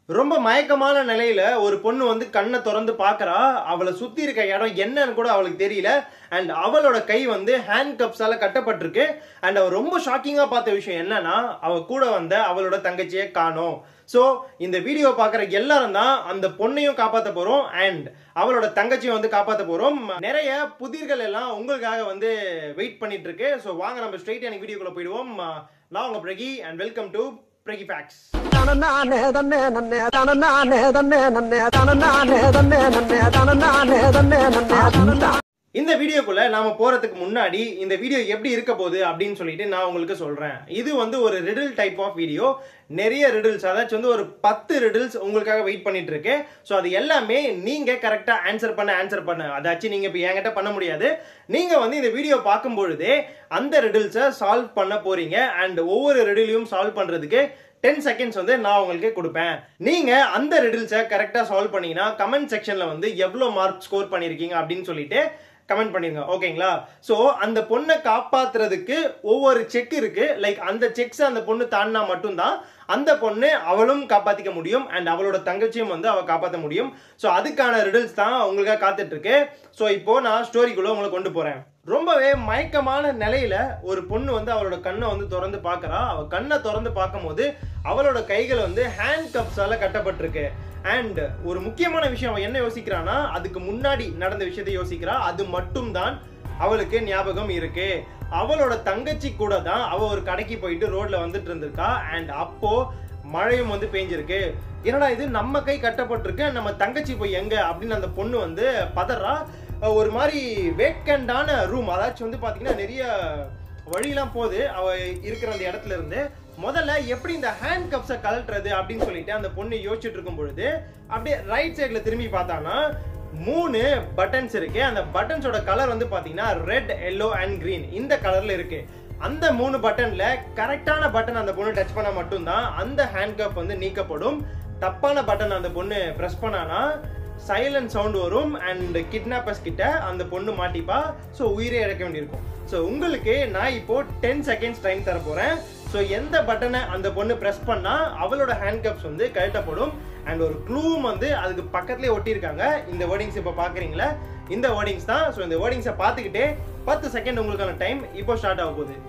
ரொம்ப மயக்கமான நிலையில ஒரு பொண்ணு வந்து கண்ணை திறந்து பார்க்கறா அவளை சுத்தி இருக்க இடம் என்னன்னு கூட அவளுக்கு தெரியல அண்ட் அவளோட கை வந்து ஹேண்ட் கப்ஸால கட்டப்பட்டிருக்கு அண்ட் அவ ரொம்ப ஷாக்கிங்கா பார்த்த விஷயம் என்னன்னா அவ கூட வந்த அவளோட தங்கச்சியை காணோம் ஸோ இந்த வீடியோ பார்க்குற எல்லாரும் தான் அந்த பொண்ணையும் காப்பாற்ற போறோம் அண்ட் அவளோட தங்கச்சியும் வந்து காப்பாற்ற போறோம் நிறைய புதிர்கள் எல்லாம் உங்களுக்காக வந்து வெயிட் பண்ணிட்டு இருக்கு ஸோ வாங்க நம்ம ஸ்ட்ரெயிட் எனக்கு வீடியோக்குள்ள போயிடுவோம் நான் உங்க பிரகி அண்ட் வெல்கம் டு பிரகி ஃபேக்ஸ் தனநானே தன்னே நன்னே தனநானே தன்னே நன்னே தனநானே தன்னே நன்னே தனநானே தன்னே நன்னே தனநா இந்த வீடியோக்குள்ள நாம போறதுக்கு முன்னாடி இந்த வீடியோ எப்படி இருக்க போகுது அப்படின்னு சொல்லிட்டு நான் உங்களுக்கு சொல்றேன் இது வந்து ஒரு ரிடில் டைப் ஆஃப் வீடியோ நிறைய ரிடில்ஸ் அதாச்சும் வந்து ஒரு பத்து ரிடில்ஸ் உங்களுக்காக வெயிட் பண்ணிட்டு இருக்கு ஸோ அது எல்லாமே நீங்க கரெக்டா ஆன்சர் பண்ண ஆன்சர் பண்ண அதாச்சும் நீங்க இப்போ என்கிட்ட பண்ண முடியாது நீங்க வந்து இந்த வீடியோ பார்க்கும் பொழுதே அந்த ரிடில்ஸை சால்வ் பண்ண போறீங்க அண்ட் ஒவ்வொரு ரிடிலையும் சால்வ் பண்றதுக்கு டென் செகண்ட்ஸ் வந்து நான் உங்களுக்கு கொடுப்பேன் நீங்க அந்த ரிடில்ஸை கரெக்டா சால்வ் பண்ணீங்கன்னா கமெண்ட் செக்ஷன்ல வந்து எவ்வளவு மார்க் ஸ்கோர் பண்ணிருக்கீங்க அப்படின்னு சொல்லிட்டு கமெண்ட் பண்ணிருங்க ஓகேங்களா சோ அந்த பொண்ணை காப்பாத்துறதுக்கு ஒவ்வொரு செக் இருக்கு லைக் அந்த செக்ஸ் அந்த பொண்ணு தாண்டினா மட்டும்தான் அந்த பொண்ணு அவளும் காப்பாத்திக்க முடியும் அண்ட் அவளோட தங்கச்சியும் வந்து அவ காப்பாற்ற முடியும் ஸோ அதுக்கான ரிடில்ஸ் தான் உங்களுக்காக காத்துட்டு இருக்கு ஸோ இப்போ நான் ஸ்டோரிக்குள்ள உங்களை கொண்டு போறேன் ரொம்பவே மயக்கமான நிலையில ஒரு பொண்ணு வந்து அவளோட கண்ணை வந்து திறந்து பார்க்கறா அவ கண்ணை திறந்து பார்க்கும்போது அவளோட கைகள் வந்து ஹேண்ட் கப்ஸால கட்டப்பட்டிருக்கு அண்ட் ஒரு முக்கியமான விஷயம் அவன் என்ன யோசிக்கிறான்னா அதுக்கு முன்னாடி நடந்த விஷயத்தை யோசிக்கிறா அது மட்டும்தான் அவளுக்கு ஞாபகம் இருக்கு அவளோட தங்கச்சி கூட தான் அவ ஒரு கடைக்கு போயிட்டு ரோட்ல வந்துட்டு இருந்திருக்கா அண்ட் அப்போ மழையும் வந்து பெஞ்சிருக்கு என்னடா இது நம்ம கை கட்டப்பட்டிருக்கு நம்ம தங்கச்சி போய் எங்க அப்படின்னு அந்த பொண்ணு வந்து பதறா ஒரு மாதிரி வேக்கண்டான ரூம் அதாச்சும் வந்து பாத்தீங்கன்னா நிறைய வழியெல்லாம் போகுது அவ இருக்கிற அந்த இடத்துல இருந்து முதல்ல எப்படி இந்த ஹேண்ட் கப்ஸை கலட்டுறது அப்படின்னு சொல்லிட்டு அந்த பொண்ணு யோசிச்சுட்டு இருக்கும் பொழுது அப்படியே ரைட் சைடுல திரும்பி பார்த்தானா மூணு பட்டன்ஸ் இருக்கு அந்த பட்டன்ஸோட கலர் வந்து பாத்தீங்கன்னா ரெட் எல்லோ அண்ட் கிரீன் இந்த கலர்ல இருக்கு அந்த மூணு பட்டன்ல கரெக்டான பட்டன் அந்த பொண்ணு டச் பண்ணா மட்டும்தான் அந்த ஹேண்ட் கப் வந்து நீக்கப்படும் தப்பான பட்டன் அந்த பொண்ணு பிரஸ் பண்ணானா சைலண்ட் சவுண்ட் வரும் அண்ட் கிட்னாப்பர்ஸ் கிட்ட அந்த பொண்ணு மாட்டிப்பா ஸோ உயிரே இழக்க வேண்டியிருக்கும் ஸோ உங்களுக்கு நான் இப்போ டென் செகண்ட்ஸ் டைம் தர போறேன் ஸோ எந்த பட்டனை அந்த பொண்ணு ப்ரெஸ் பண்ணா அவளோட ஹேண்ட் கப்ஸ் வந்து கழட்டப்படும் அண்ட் ஒரு க்ளூவும் வந்து அதுக்கு பக்கத்துலேயே ஒட்டியிருக்காங்க இந்த வேர்டிங்ஸ் இப்போ பார்க்குறீங்களா இந்த வேர்டிங்ஸ் தான் ஸோ இந்த வேர்டிங்ஸை பார்த்துக்கிட்டே பத்து செகண்ட் உங்களுக்கான டைம் இப்போ ஸ்டார்ட் ஆக போகுது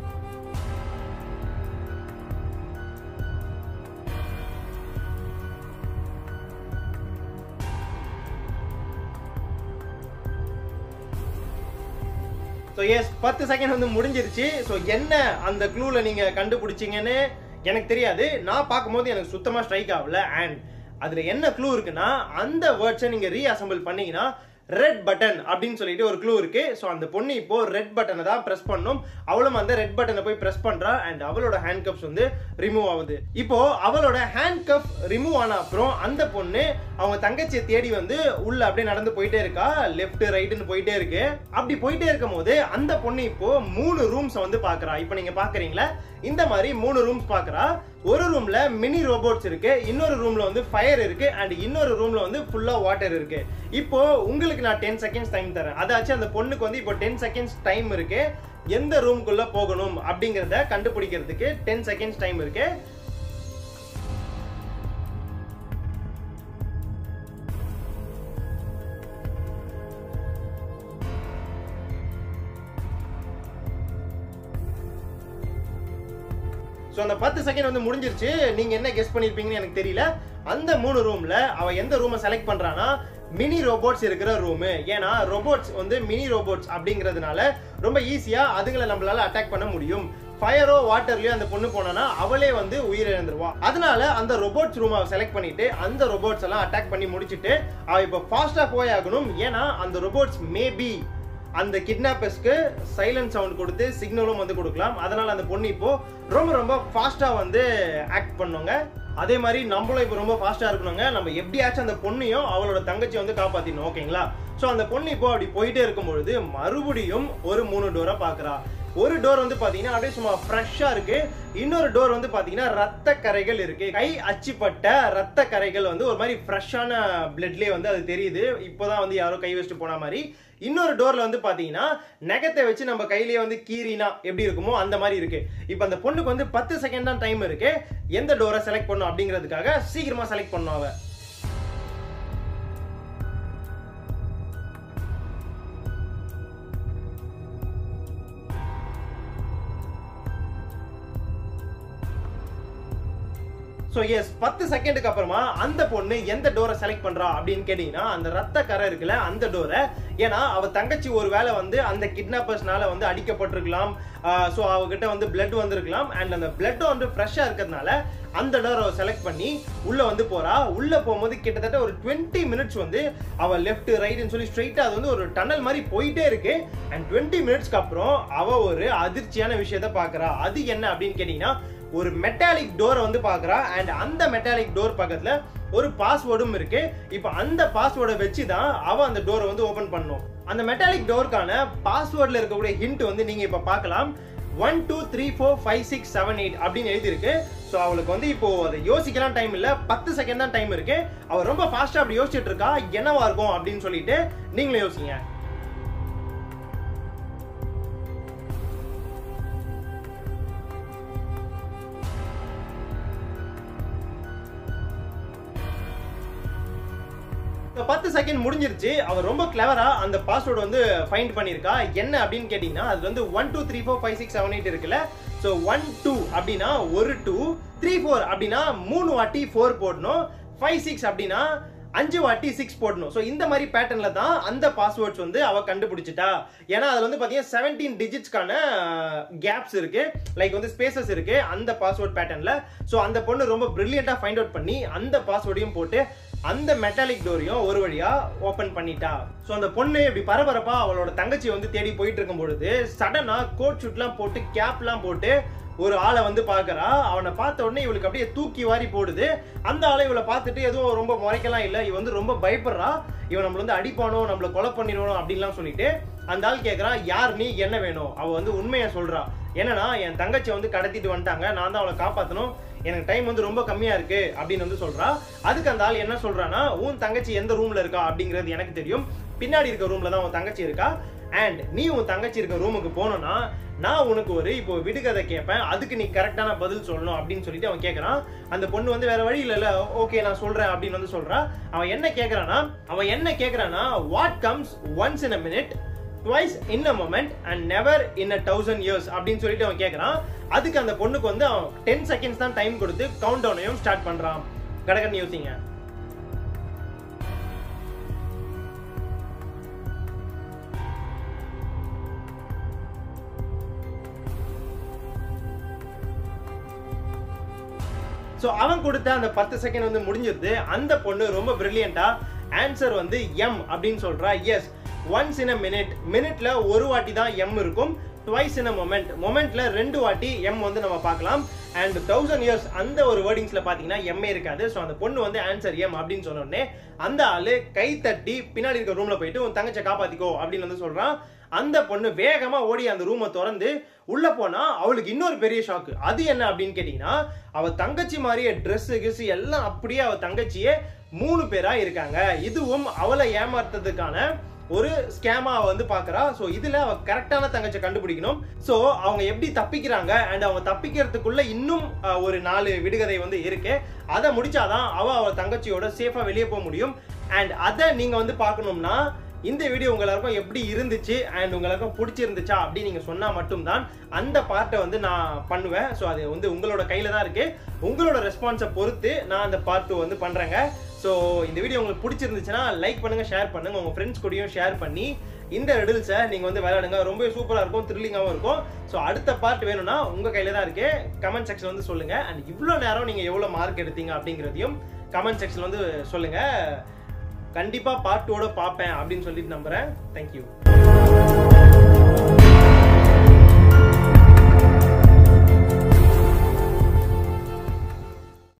ஸோ எஸ் பத்து செகண்ட் வந்து முடிஞ்சிருச்சு ஸோ என்ன அந்த க்ளூல நீங்க கண்டுபிடிச்சீங்கன்னு எனக்கு தெரியாது நான் பார்க்கும்போது எனக்கு சுத்தமா ஸ்ட்ரைக் ஆகல அண்ட் அதுல என்ன க்ளூ இருக்குன்னா அந்த வேர்ட்ஸை நீங்க ரீஅசம்பிள் பண்ணீங்கன்னா ரெட் பட்டன் அப்படின்னு சொல்லிட்டு ஒரு க்ளூ இருக்கு ஸோ அந்த பொண்ணு இப்போ ரெட் பட்டனை தான் ப்ரெஸ் பண்ணும் அவளும் அந்த ரெட் பட்டனை போய் ப்ரெஸ் பண்றா அண்ட் அவளோட ஹேண்ட் கப்ஸ் வந்து ரிமூவ் ஆகுது இப்போ அவளோட ஹேண்ட் கப் ரிமூவ் ஆன அப்புறம் அந்த பொண்ணு அவங்க தங்கச்சியை தேடி வந்து உள்ள அப்படியே நடந்து போயிட்டே இருக்கா லெஃப்ட் ரைட்டுன்னு போயிட்டே இருக்கு அப்படி போயிட்டே இருக்கும் போது அந்த பொண்ணு இப்போ மூணு ரூம்ஸ் வந்து பாக்குறா இப்போ நீங்க பாக்குறீங்களா இந்த மாதிரி மூணு ரூம்ஸ் பாக்குறா ஒரு ரூம்ல மினி ரோபோட்ஸ் இருக்கு இன்னொரு ரூம்ல வந்து ஃபயர் இருக்கு அண்ட் இன்னொரு ரூம்ல வந்து ஃபுல்லா வாட்டர் இருக்கு இப்போ உங்களுக்கு நான் டென் செகண்ட்ஸ் டைம் தரேன் அதாச்சும் அந்த பொண்ணுக்கு வந்து இப்போ டென் செகண்ட்ஸ் டைம் இருக்கு எந்த ரூம்குள்ள போகணும் அப்படிங்கறத கண்டுபிடிக்கிறதுக்கு டென் செகண்ட்ஸ் டைம் இருக்கு ஸோ அந்த பத்து செகண்ட் வந்து முடிஞ்சிருச்சு நீங்க என்ன கெஸ் பண்ணிருப்பீங்கன்னு எனக்கு தெரியல அந்த மூணு ரூம்ல அவ எந்த ரூமை செலக்ட் பண்றானா மினி ரோபோட்ஸ் இருக்கிற ரூமு ஏன்னா ரோபோட்ஸ் வந்து மினி ரோபோட்ஸ் அப்படிங்கிறதுனால ரொம்ப ஈஸியா அதுங்களை நம்மளால அட்டாக் பண்ண முடியும் ஃபயரோ வாட்டர்லயோ அந்த பொண்ணு போனானா அவளே வந்து உயிரிழந்துருவா அதனால அந்த ரோபோட்ஸ் ரூம் அவ செலக்ட் பண்ணிட்டு அந்த ரோபோட்ஸ் எல்லாம் அட்டாக் பண்ணி முடிச்சிட்டு அவ இப்போ ஃபாஸ்டா போய் ஆகணும் ஏன்னா அந்த ரோபோட்ஸ் மேபி அந்த கிட்னாப்பர்ஸ்க்கு சைலண்ட் சவுண்ட் கொடுத்து சிக்னலும் வந்து கொடுக்கலாம் அதனால அந்த பொண்ணு இப்போ ரொம்ப ரொம்ப ஃபாஸ்டா வந்து ஆக்ட் பண்ணுங்க அதே மாதிரி நம்மளும் இப்போ ரொம்ப ஃபாஸ்டா இருக்கணுங்க நம்ம எப்படியாச்சும் அந்த பொண்ணையும் அவளோட தங்கச்சி வந்து காப்பாத்திடணும் ஓகேங்களா ஸோ அந்த பொண்ணு இப்போ அப்படி போயிட்டே இருக்கும் பொழுது மறுபடியும் ஒரு மூணு டோரை பார்க்கறா ஒரு டோர் வந்து பாத்தீங்கன்னா அப்படியே சும்மா ஃப்ரெஷ்ஷா இருக்கு இன்னொரு டோர் வந்து பாத்தீங்கன்னா ரத்த கரைகள் இருக்கு கை அச்சிப்பட்ட ரத்த கரைகள் வந்து ஒரு மாதிரி ஃப்ரெஷ்ஷான பிளட்லயே வந்து அது தெரியுது இப்போதான் வந்து யாரோ கை வச்சுட்டு போன மாதிரி இன்னொரு டோர்ல வந்து பாத்தீங்கன்னா நகத்தை வச்சு நம்ம கையிலேயே வந்து கீறினா எப்படி இருக்குமோ அந்த மாதிரி இருக்கு இப்போ அந்த பொண்ணுக்கு வந்து பத்து செகண்ட் தான் டைம் இருக்கு எந்த டோரை செலக்ட் பண்ணும் அப்படிங்கிறதுக்காக சீக்கிரமா செலக்ட் பண்ணும் அவ ஸோ எஸ் பத்து செகண்டுக்கு அப்புறமா அந்த பொண்ணு எந்த டோரை செலக்ட் பண்றா அப்படின்னு கேட்டீங்கன்னா அந்த ரத்த கரை இருக்குல்ல அந்த டோரை ஏன்னா அவ தங்கச்சி ஒரு வேளை வந்து அந்த கிட்னாப்பர்ஸ்னால வந்து அடிக்கப்பட்டிருக்கலாம் ஸோ அவகிட்ட வந்து பிளட் வந்திருக்கலாம் அண்ட் அந்த பிளட் வந்து ஃப்ரெஷ்ஷாக இருக்கிறதுனால அந்த டோரை அவ செலக்ட் பண்ணி உள்ள வந்து போறா உள்ள போகும்போது கிட்டத்தட்ட ஒரு டுவெண்ட்டி மினிட்ஸ் வந்து அவ லெஃப்ட் ரைட்னு சொல்லி ஸ்ட்ரைட்டா அது வந்து ஒரு டனல் மாதிரி போயிட்டே இருக்கு அண்ட் டுவெண்ட்டி மினிட்ஸ்க்கு அப்புறம் அவ ஒரு அதிர்ச்சியான விஷயத்த பாக்குறா அது என்ன அப்படின்னு கேட்டீங்கன்னா ஒரு மெட்டாலிக் டோரை வந்து பாக்குறா அண்ட் அந்த மெட்டாலிக் டோர் பக்கத்துல ஒரு பாஸ்வேர்டும் இருக்கு இப்போ அந்த பாஸ்வேர்டை வச்சு தான் அவ அந்த டோரை வந்து ஓபன் பண்ணும் அந்த மெட்டாலிக் டோருக்கான பாஸ்வேர்ட்ல இருக்கக்கூடிய ஹிண்ட் வந்து நீங்க இப்ப பார்க்கலாம் one two three four five six seven eight அப்படின்னு எழுதியிருக்கு ஸோ அவளுக்கு வந்து இப்போ அதை யோசிக்கலாம் டைம் இல்ல பத்து செகண்ட் தான் டைம் இருக்கு அவ ரொம்ப ஃபாஸ்டா அப்படி யோசிச்சுட்டு இருக்கா என்னவா இருக்கும் அப்படின்னு சொல்லிட்டு நீங்களும் யோசிங்க இந்த பத்து செகண்ட் முடிஞ்சிருச்சு அவர் ரொம்ப கிளவரா அந்த பாஸ்வேர்டு வந்து ஃபைண்ட் பண்ணியிருக்கா என்ன அப்படின்னு கேட்டீங்கன்னா அது வந்து one two three four five six seven eight இருக்குல்ல ஸோ ஒன் டூ அப்படின்னா ஒரு டூ த்ரீ ஃபோர் அப்படின்னா மூணு வாட்டி ஃபோர் போடணும் ஃபைவ் சிக்ஸ் அப்படின்னா அஞ்சு வாட்டி சிக்ஸ் போடணும் ஸோ இந்த மாதிரி பேட்டர்ன்ல தான் அந்த பாஸ்வேர்ட்ஸ் வந்து அவ கண்டுபிடிச்சிட்டா ஏன்னா அதுல வந்து பாத்தீங்கன்னா செவன்டீன் டிஜிட்ஸ்க்கான கேப்ஸ் இருக்கு லைக் வந்து ஸ்பேசஸ் இருக்கு அந்த பாஸ்வேர்ட் பேட்டர்ன்ல ஸோ அந்த பொண்ணு ரொம்ப பிரில்லியண்டா ஃபைண்ட் அவுட் பண்ணி அந்த பாஸ்வேர்டையும் போட்டு அந்த மெட்டாலிக் டோரையும் ஒரு வழியா ஓபன் பண்ணிட்டா ஸோ அந்த பொண்ணு இப்படி பரபரப்பா அவளோட தங்கச்சி வந்து தேடி போயிட்டு இருக்கும் பொழுது சடனா கோட் ஷூட்லாம் போட்டு கேப்லாம் போட்டு ஒரு ஆளை வந்து பார்க்கறா அவனை பார்த்த உடனே இவளுக்கு அப்படியே தூக்கி வாரி போடுது அந்த ஆளை இவளை பார்த்துட்டு எதுவும் ரொம்ப முறைக்கலாம் இல்லை இவ வந்து ரொம்ப பயப்படுறா இவன் நம்மள வந்து அடிப்பானோ நம்மள கொலை பண்ணிடுவானோ அப்படின்லாம் சொல்லிட்டு அந்த ஆள் கேட்கறான் யார் நீ என்ன வேணும் அவ வந்து உண்மையை சொல்றா என்னன்னா என் தங்கச்சி வந்து கடத்திட்டு வந்துட்டாங்க நான் தான் அவளை காப்பாத்தணும் எனக்கு டைம் வந்து ரொம்ப கம்மியா இருக்கு அப்படின்னு வந்து சொல்றா அதுக்கு அந்த ஆள் என்ன சொல்றான்னா உன் தங்கச்சி எந்த ரூம்ல இருக்கா அப்படிங்கிறது எனக்கு தெரியும் பின்னாடி இருக்க ரூம்ல தான் உன் தங்கச்சி இருக்கா அண்ட் நீ உன் தங்கச்சி இருக்க ரூமுக்கு போனோம்னா நான் உனக்கு ஒரு இப்போ விடுகதை கேட்பேன் அதுக்கு நீ கரெக்டான பதில் சொல்லணும் அப்படின்னு சொல்லிட்டு அவன் கேட்கறான் அந்த பொண்ணு வந்து வேற வழி இல்ல ஓகே நான் சொல்றேன் அப்படின்னு வந்து சொல்றா அவன் என்ன கேட்கறானா அவன் என்ன கேட்கறானா what comes once in a minute twice in a moment and never in a thousand years அப்படின்னு சொல்லிட்டு அவன் கேட்கறான் அதுக்கு அந்த பொண்ணுக்கு வந்து அவன் டென் செகண்ட்ஸ் தான் டைம் கொடுத்து கவுண்ட் டவுனையும் ஸ்டார்ட் பண்றான் கடகன் யோசிங்க ஸோ அவன் கொடுத்த அந்த பத்து செகண்ட் வந்து முடிஞ்சிருது அந்த பொண்ணு ரொம்ப பிரில்லியண்டா ஆன்சர் வந்து எம் அப்படின்னு சொல்றா yes once in a minute மினிட்ல ஒரு வாட்டி தான் எம் இருக்கும் ட்வைஸ் இன் அ மொமெண்ட் மொமெண்ட்ல ரெண்டு வாட்டி எம் வந்து நம்ம பார்க்கலாம் அண்ட் தௌசண்ட் இயர்ஸ் அந்த ஒரு வேர்டிங்ஸ்ல பாத்தீங்கன்னா எம்ஏ இருக்காது ஸோ அந்த பொண்ணு வந்து ஆன்சர் எம் அப்படின்னு சொன்ன உடனே அந்த ஆளு கை தட்டி பின்னாடி இருக்க ரூம்ல போயிட்டு உன் தங்கச்சை காப்பாத்திக்கோ அப்படின்னு வந்து சொல்றான் அந்த பொண்ணு வேகமா ஓடி அந்த ரூமை திறந்து உள்ள போனா அவளுக்கு இன்னொரு பெரிய ஷாக்கு அது என்ன அப்படின்னு கேட்டீங்கன்னா அவ தங்கச்சி மாதிரியே ட்ரெஸ் கிஸ் எல்லாம் அப்படியே அவ தங்கச்சியே மூணு பேரா இருக்காங்க இதுவும் அவளை ஏமாத்துறதுக்கான ஒரு ஸ்கேமா அவ வந்து பாக்குறா சோ இதுல அவ கரெக்டான தங்கச்சை கண்டுபிடிக்கணும் சோ அவங்க எப்படி தப்பிக்கிறாங்க அண்ட் அவங்க தப்பிக்கிறதுக்குள்ள இன்னும் அஹ், ஒரு நாலு விடுகதை வந்து இருக்கு அதை முடிச்சாதான் அவ அவ தங்கச்சியோட சேஃபா வெளியே போக முடியும் அண்ட் அதை நீங்க வந்து பார்க்கணும்னா இந்த வீடியோ உங்க எல்லாருக்கும் எப்படி இருந்துச்சு அண்ட் உங்க எல்லாருக்கும் பிடிச்சிருந்துச்சா அப்படின்னு நீங்க சொன்னா மட்டும்தான் அந்த பார்ட்டை வந்து நான் பண்ணுவேன் ஸோ அது வந்து உங்களோட கையில தான் இருக்கு உங்களோட ரெஸ்பான்ஸை பொறுத்து நான் அந்த பார்ட் வந்து பண்றேங்க ஸோ இந்த வீடியோ உங்களுக்கு பிடிச்சிருந்துச்சுன்னா லைக் பண்ணுங்க ஷேர் பண்ணுங்க உங்க ஃப்ரெண்ட்ஸ் கூடயும் ஷேர் பண்ணி இந்த ரெடில்ஸை நீங்க வந்து விளையாடுங்க ரொம்ப சூப்பரா இருக்கும் த்ரில்லிங்காகவும் இருக்கும் ஸோ அடுத்த பார்ட் வேணும்னா உங்க கையில தான் இருக்கு கமெண்ட் செக்ஷன் வந்து சொல்லுங்க அண்ட் இவ்வளோ நேரம் நீங்க எவ்வளவு மார்க் எடுத்தீங்க அப்படிங்கிறதையும் கமெண்ட் செக்ஷன் வந்து சொல்லுங்க கண்டிப்பா பார்ட் டூட பார்ப்பேன் அப்படின்னு சொல்லிட்டு நம்புறேன் தேங்க்யூ